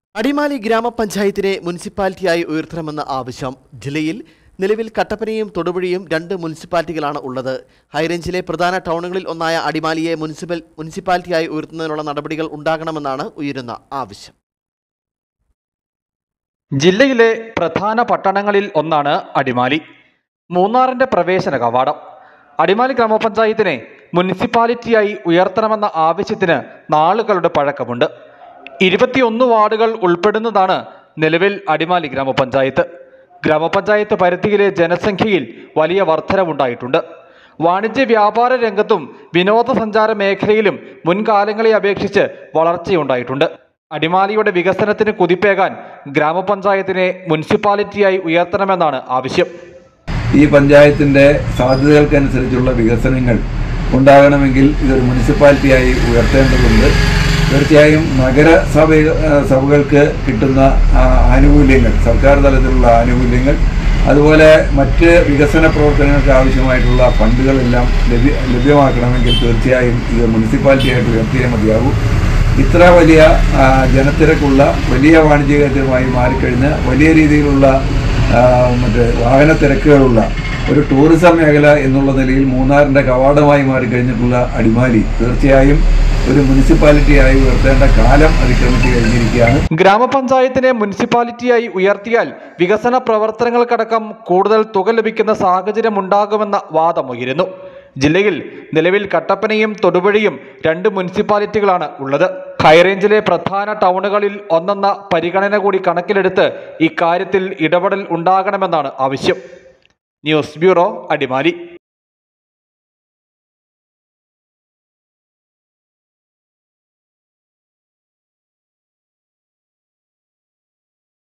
അടിമാലി ഗ്രാമപഞ്ചായത്തിനെ മുനിസിപ്പാലിറ്റിയായി ഉയർത്തണമെന്ന ആവശ്യം ജില്ലയിൽ നിലവിൽ കട്ടപ്പനയും തൊടുപുഴയും രണ്ട് മുനിസിപ്പാലിറ്റികളാണ് ഉള്ളത് ഹൈറേഞ്ചിലെ പ്രധാന ടൗണുകളിൽ ഒന്നായ അടിമാലിയെ മുനിസിപ്പൽ മുനിസിപ്പാലിറ്റിയായി ഉയർത്തുന്നതിനുള്ള നടപടികൾ ഉണ്ടാകണമെന്നാണ് ഉയരുന്ന ആവശ്യം ജില്ലയിലെ പ്രധാന പട്ടണങ്ങളിൽ ഒന്നാണ് അടിമാലി മൂന്നാറിന്റെ പ്രവേശന കവാടം അടിമാലി ഗ്രാമപഞ്ചായത്തിനെ മുനിസിപ്പാലിറ്റിയായി ഉയർത്തണമെന്ന ആവശ്യത്തിന് നാളുകളുടെ പഴക്കമുണ്ട് ഇരുപത്തിയൊന്ന് വാർഡുകൾ ഉൾപ്പെടുന്നതാണ് നിലവിൽ അടിമാലി ഗ്രാമപഞ്ചായത്ത് ഗ്രാമപഞ്ചായത്ത് പരിധിയിലെ ജനസംഖ്യയിൽ വലിയ വർധനവുണ്ടായിട്ടുണ്ട് വാണിജ്യ വ്യാപാര രംഗത്തും വിനോദസഞ്ചാര മേഖലയിലും മുൻകാലങ്ങളെ അപേക്ഷിച്ച് വളർച്ചയുണ്ടായിട്ടുണ്ട് അടിമാലിയുടെ വികസനത്തിന് കുതിപ്പേകാൻ ഗ്രാമപഞ്ചായത്തിനെ മുനിസിപ്പാലിറ്റിയായി ഉയർത്തണമെന്നാണ് ആവശ്യം ഈ പഞ്ചായത്തിൻ്റെ സാധ്യതകൾക്കനുസരിച്ചുള്ള വികസനങ്ങൾ ഉണ്ടാകണമെങ്കിൽ ഇതൊരു മുനിസിപ്പാലിറ്റിയായി ഉയർത്തേണ്ടതുണ്ട് തീർച്ചയായും നഗരസഭ ആ, സഭകൾക്ക് കിട്ടുന്ന ആ, ആനുകൂല്യങ്ങൾ സർക്കാർ തലത്തിലുള്ള ആനുകൂല്യങ്ങൾ അതുപോലെ മറ്റ് വികസന പ്രവർത്തനങ്ങൾക്ക് ആവശ്യമായിട്ടുള്ള ഫണ്ടുകളെല്ലാം ലഭ്യ ലഭ്യമാക്കണമെങ്കിൽ തീർച്ചയായും ഇത് മുനിസിപ്പാലിറ്റിയായിട്ട് ഉയർത്തിയേ മതിയാകൂ ഇത്ര വലിയ ആ, ജനത്തിരക്കുള്ള വലിയ വാണിജ്യ കേന്ദ്രമായി മാറിക്കഴിഞ്ഞ് വലിയ രീതിയിലുള്ള ആ, മറ്റ് വാഹന തിരക്കുകളുള്ള ഒരു ടൂറിസം മേഖല എന്നുള്ള നിലയിൽ മൂന്നാറിൻ്റെ കവാടമായി മാറിക്കഴിഞ്ഞിട്ടുള്ള അടിമാലി തീർച്ചയായും ഒരു മുനിസിപ്പാലിറ്റിയായി ഉയർത്തേണ്ട കാലം അതിക്രമിച്ച് കഴിഞ്ഞിരിക്കുകയാണ് ഗ്രാമപഞ്ചായത്തിനെ മുനിസിപ്പാലിറ്റിയായി ഉയർത്തിയാൽ വികസന പ്രവർത്തനങ്ങൾക്കടക്കം കൂടുതൽ തുക ലഭിക്കുന്ന സാഹചര്യം ഉണ്ടാകുമെന്ന വാദമുയരുന്നു ജില്ലയിൽ നിലവിൽ കട്ടപ്പനയും തൊടുപുഴയും രണ്ട് മുനിസിപ്പാലിറ്റികളാണ് ഉള്ളത് ഹൈറേഞ്ചിലെ പ്രധാന ടൗണുകളിൽ ഒന്നെന്ന പരിഗണന കൂടി കണക്കിലെടുത്ത് ഇക്കാര്യത്തിൽ ഇടപെടൽ ഉണ്ടാകണമെന്നാണ് ആവശ്യം ന്യൂസ് ബ്യൂറോ അടിമാലി